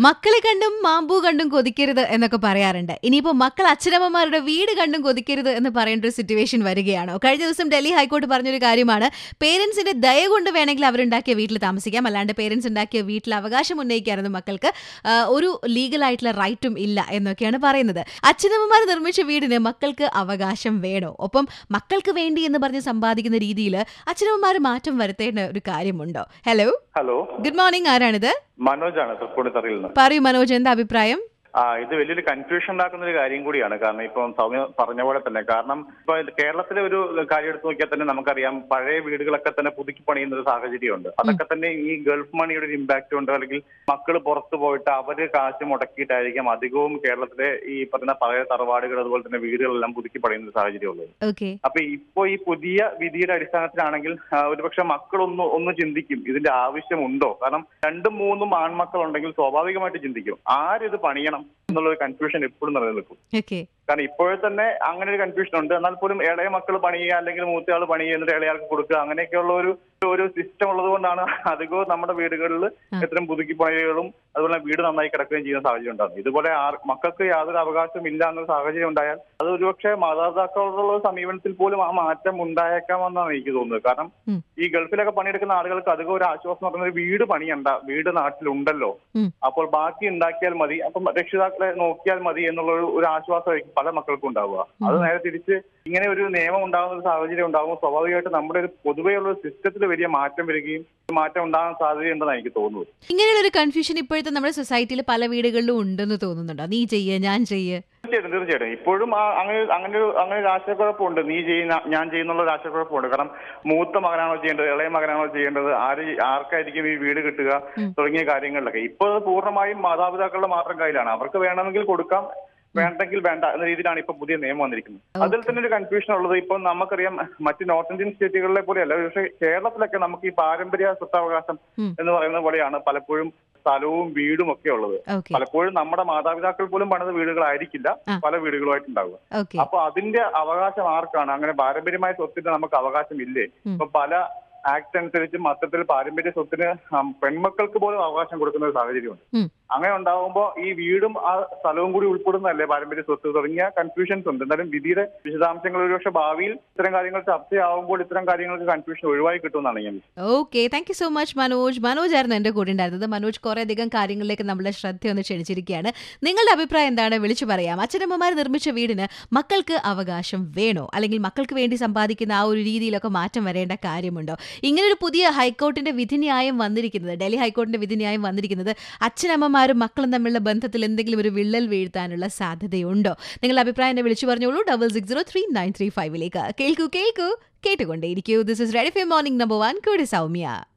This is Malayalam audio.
മക്കളെ കണ്ടും മാമ്പൂ കണ്ടും കൊതിക്കരുത് എന്നൊക്കെ പറയാറുണ്ട് ഇനിയിപ്പോ മക്കൾ അച്ഛനമ്മമാരുടെ വീട് കണ്ടും കൊതിക്കരുത് എന്ന് പറയേണ്ട ഒരു സിറ്റുവേഷൻ വരികയാണോ കഴിഞ്ഞ ദിവസം ഡൽഹി ഹൈക്കോടതി പറഞ്ഞൊരു കാര്യമാണ് പേരൻസിന്റെ ദയ കൊണ്ട് വേണമെങ്കിൽ അവരുണ്ടാക്കിയ വീട്ടിൽ താമസിക്കാം അല്ലാണ്ട് പേരൻസ് ഉണ്ടാക്കിയ വീട്ടിൽ അവകാശം ഉന്നയിക്കാനൊന്നും മക്കൾക്ക് ആ, ഒരു ലീഗൽ ആയിട്ടുള്ള റൈറ്റും ഇല്ല എന്നൊക്കെയാണ് പറയുന്നത് അച്ഛനമ്മമാർ നിർമ്മിച്ച വീടിന് മക്കൾക്ക് അവകാശം വേണോ ഒപ്പം മക്കൾക്ക് വേണ്ടി എന്ന് പറഞ്ഞ് സമ്പാദിക്കുന്ന രീതിയിൽ അച്ഛനമ്മമാർ മാറ്റം വരുത്തേണ്ട ഒരു കാര്യമുണ്ടോ ഹലോ ഹലോ ഗുഡ് മോർണിംഗ് ആരാണിത് മനോജാണ് തൃപ്പൂണിത്തറയിൽ നിന്ന് പറയൂ മനോജ് എന്താ അഭിപ്രായം ആ ഇത് വലിയൊരു കൺഫ്യൂഷൻ ഉണ്ടാക്കുന്ന ഒരു കാര്യം കൂടിയാണ് കാരണം ഇപ്പം സൗമ്യ പറഞ്ഞ പോലെ തന്നെ കാരണം ഇപ്പൊ ഇത് കേരളത്തിലെ ഒരു കാര്യം എടുത്തു നോക്കിയാൽ തന്നെ നമുക്കറിയാം പഴയ വീടുകളൊക്കെ തന്നെ പുതുക്കി പണിയുന്ന ഒരു സാഹചര്യമുണ്ട് അതൊക്കെ തന്നെ ഈ ഗൾഫ് മണിയുടെ ഒരു ഇമ്പാക്ട് ഉണ്ട് അല്ലെങ്കിൽ മക്കൾ പുറത്തു പോയിട്ട് അവര് കാശ് മുടക്കിയിട്ടായിരിക്കും അധികവും കേരളത്തിലെ ഈ പറയുന്ന പഴയ തറവാടുകൾ അതുപോലെ തന്നെ വീടുകളെല്ലാം പുതുക്കി പണിയുന്ന ഒരു സാഹചര്യമുള്ളത് ഓക്കെ അപ്പൊ ഇപ്പോ ഈ പുതിയ വിധിയുടെ അടിസ്ഥാനത്തിലാണെങ്കിൽ ആ, ഒരുപക്ഷെ മക്കളൊന്ന് ഒന്ന് ചിന്തിക്കും ഇതിന്റെ ആവശ്യമുണ്ടോ കാരണം രണ്ടും മൂന്നും ആൺമക്കൾ ഉണ്ടെങ്കിൽ സ്വാഭാവികമായിട്ട് ചിന്തിക്കും ആരിത് പണിയണം എന്നുള്ളൊരു കൺഫ്യൂഷൻ എപ്പോഴും നിലനിൽക്കും ഓക്കെ കാരണം ഇപ്പോഴും തന്നെ അങ്ങനെ ഒരു കൺഫ്യൂഷൻ ഉണ്ട് എന്നാൽ പോലും ഇളയ മക്കൾ പണിയുക അല്ലെങ്കിൽ മൂത്തയാൾ പണിയുക എന്നിട്ട് ഇളയാൾക്ക് കൊടുക്കുക അങ്ങനെയൊക്കെയുള്ള ഒരു ഒരു സിസ്റ്റം ഉള്ളത് കൊണ്ടാണ് അധികവും നമ്മുടെ വീടുകളിൽ ആ. ഇത്തരം പുതുക്കി പണികളും അതുപോലെ വീട് നന്നായി കിടക്കുകയും ചെയ്യുന്ന സാഹചര്യം ഉണ്ടാകും ഇതുപോലെ ആർ- മക്കൾക്ക് യാതൊരു അവകാശവും ഇല്ല എന്നൊരു സാഹചര്യം ഉണ്ടായാൽ അത് ഒരുപക്ഷെ മാതാപിതാക്കളോടുള്ള സമീപനത്തിൽ പോലും ആ മാറ്റം ഉണ്ടായേക്കാമെന്നാണ് എനിക്ക് തോന്നുന്നത് കാരണം ഉം. ഈ ഗൾഫിലൊക്കെ പണിയെടുക്കുന്ന ആളുകൾക്ക് അധികം ഒരു ആശ്വാസം എന്ന് പറയുന്നത് വീട് പണിയണ്ട വീട് നാട്ടിലുണ്ടല്ലോ ഉം. അപ്പോൾ ബാക്കി ഉണ്ടാക്കിയാൽ മതി അപ്പം രക്ഷിതാക്കളെ നോക്കിയാൽ മതി എന്നുള്ള ഒരു ഒരു ആശ്വാസമായിരിക്കും പല മക്കൾക്കും ഉണ്ടാവുക അത് നേരെ തിരിച്ച് ഇങ്ങനെ ഒരു നിയമം ഉണ്ടാകുന്ന ഒരു സാഹചര്യം ഉണ്ടാകുമ്പോൾ സ്വാഭാവികമായിട്ട് നമ്മുടെ ഒരു പൊതുവെയുള്ള ഒരു സിസ്റ്റത്തിൽ വലിയ മാറ്റം വരികയും മാറ്റം ഉണ്ടാകാൻ സാധ്യതയുണ്ടെന്നാണ് എനിക്ക് തോന്നുന്നത് ഇങ്ങനെയുള്ള ഒരു കൺഫ്യൂഷൻ ഇപ്പോഴത്തെ നമ്മുടെ സൊസൈറ്റിയിൽ പല വീടുകളിലും ഉണ്ടെന്ന് തോന്നുന്നുണ്ടോ നീ ചെയ്യ് ഞാൻ ചെയ്യ് തീർച്ചയായിട്ടും തീർച്ചയായിട്ടും ഇപ്പോഴും ആ അങ്ങനെ അങ്ങനെ ഒരു അങ്ങനെ ഒരു ആശയക്കുഴപ്പമുണ്ട് നീ ചെയ്യുന്ന ഞാൻ ചെയ്യുന്നുള്ള ഒരു ആശയക്കുഴപ്പമുണ്ട് കാരണം മൂത്ത മകനാണോ ചെയ്യേണ്ടത് ഇളയ മകനാണോ ചെയ്യേണ്ടത് ആര് ആർക്കായിരിക്കും ഈ വീട് കിട്ടുക ഉം. തുടങ്ങിയ കാര്യങ്ങളിലൊക്കെ ഇപ്പോൾ അത് പൂർണ്ണമായും മാതാപിതാക്കളുടെ മാത്രം കയ്യിലാണ് അവർക്ക് വേണമെങ്കിൽ കൊടുക്കാം വേണ്ടെങ്കിൽ വേണ്ട എന്ന രീതിയിലാണ് ഇപ്പൊ പുതിയ നിയമം വന്നിരിക്കുന്നത് അതിൽ തന്നെ ഒരു കൺഫ്യൂഷൻ ഉള്ളത് ഇപ്പൊ നമുക്കറിയാം മറ്റ് നോർത്ത് ഇന്ത്യൻ സ്റ്റേറ്റുകളിലെ പോലെയല്ല പക്ഷേ കേരളത്തിലൊക്കെ നമുക്ക് ഈ പാരമ്പര്യ സ്വത്തവകാശം ഉം. എന്ന് പറയുന്ന പോലെയാണ് പലപ്പോഴും സ്ഥലവും വീടും ഒക്കെ ഉള്ളത് ഓക്കെ പലപ്പോഴും നമ്മുടെ മാതാപിതാക്കൾ പോലും പണിത വീടുകളായിരിക്കില്ല ആ. പല വീടുകളുമായിട്ടുണ്ടാവുക ഓക്കെ അപ്പൊ അതിന്റെ അവകാശം ആർക്കാണ് അങ്ങനെ പാരമ്പര്യമായ സ്വത്തിന് നമുക്ക് അവകാശമില്ലേ ഉം. ഇപ്പൊ പല ആക്ട് അനുസരിച്ച് മൊത്തത്തിൽ പാരമ്പര്യ സ്വത്തിന് ഉം, പെൺമക്കൾക്ക് പോലും അവകാശം കൊടുക്കുന്ന ഒരു സാഹചര്യമുണ്ട് ഉം. അങ്ങനെ ഉണ്ടാവുമ്പോൾ ഈ വീടും ആ സ്ഥലവും കൂടി ഉൾപ്പെടുന്നതല്ലേ പാരമ്പര്യ സ്വത്ത് തുടങ്ങിയ കൺഫ്യൂഷൻസ് ഉണ്ട് എന്തായാലും വിധിയുടെ വിശദാംശങ്ങൾ ഒരുപക്ഷെ ഭാവിയിൽ ഇത്തരം കാര്യങ്ങൾ ചർച്ചയാവുമ്പോൾ ഇത്തരം കാര്യങ്ങൾക്ക് കൺഫ്യൂഷൻ ഒഴിവായി കിട്ടുമെന്നാണ് ഞാൻ okay thank you so much Manoj Manoj ആയിരുന്നു എൻ്റെ കൂടെ ഉണ്ടായിരുന്നത് മനോജ് കുറേ അധികം കാര്യങ്ങളിലേക്ക് നമ്മുടെ ശ്രദ്ധ ഒന്ന് ക്ഷണിച്ചിരിക്കുകയാണ് നിങ്ങളുടെ അഭിപ്രായം എന്താണ് വിളിച്ചു പറയാം അച്ഛനമ്മമാർ നിർമ്മിച്ച വീടിന് മക്കൾക്ക് അവകാശം വേണോ അല്ലെങ്കിൽ മക്കൾക്ക് വേണ്ടി സമ്പാദിക്കുന്ന ആ ഒരു രീതിയിലൊക്കെ മാറ്റം വരേണ്ട കാര്യമുണ്ടോ ഇങ്ങനൊരു പുതിയ ഹൈക്കോർട്ടിന്റെ വിധിന്യായം വന്നിരിക്കുന്നത് ഡൽഹി ഹൈക്കോർട്ടിന്റെ വിധിന്യായം വന്നിരിക്കുന്നത് അച്ഛനമ്മമാരും മക്കളും തമ്മിലുള്ള ബന്ധത്തിൽ എന്തെങ്കിലും ഒരു വിള്ളൽ വീഴ്ത്താനുള്ള സാധ്യതയുണ്ടോ നിങ്ങളുടെ അഭിപ്രായം എന്നെ വിളിച്ചു പറഞ്ഞോളൂ double six zero three nine three ഫൈവിലേക്ക് കേൾക്കൂ കേൾക്കൂ കേട്ടുകൊണ്ടേയിരിക്കൂ ദിസ് ഇസ് റെഡി ഫെ മോർണിംഗ് നമ്പർ വൺ കൂടെ സൗമ്യ